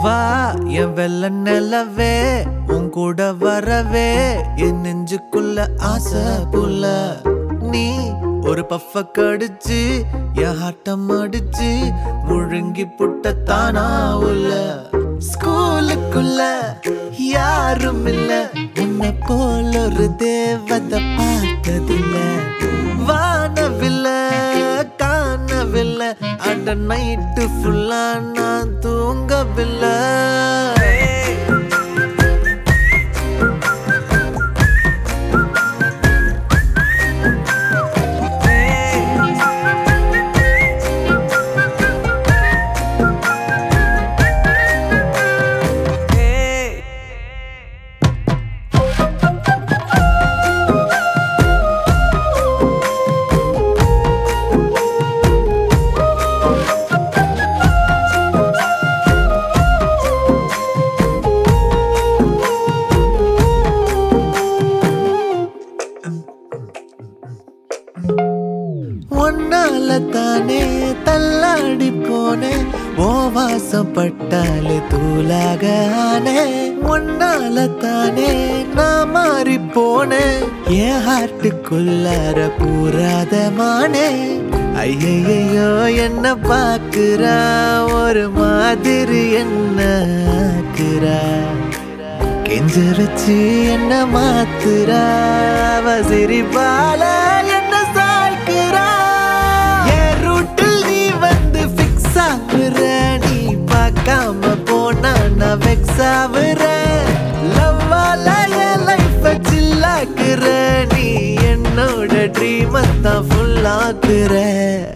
வா என் வெள்ள நிலவே உன் கூட வரவே என் நெஞ்சுக்குள்ள ஆசை புல நீ ஒரு பஃப கடிச்சு என் ஹாட்டம் அடிச்சு முழுங்கி புட்ட தானா உள்ள ஸ்கூலுக்குள்ள யாரும் இல்ல உன்னை போல ஒரு தேவதை பார்த்ததில்ல வானவில்ல காணவில்லை அட நைட்டு ஃபுல்லா நான் தூங்கவில்லை ஒன்னால தானே தள்ளாடி போனேன் ஓ வாசம் பட்டாலே தூளாக ஆனே ஒன்னால தானே நான் மாறி போனேன் என் ஹார்ட்டுக்குள்ளார பூராத மானே ஐயையோ என்ன பாக்குறா ஒரு மாதிரி என்ன ஆக்குறா கெஞ்ச வச்சு என்ன மாத்துறா அவ சிரிப்பால என்ன சாய்க்கிறா என் ரூட்டில் நீ வந்து ஃபிக்ஸ் ஆகுற நீ பார்க்காம போனா நான் வெக்ஸ் ஆகுற லவ்வால என் லைஃப் சில்லாக்குற நீ என்னோட ட்ரீம் தான் ஃபுல்லாக்குற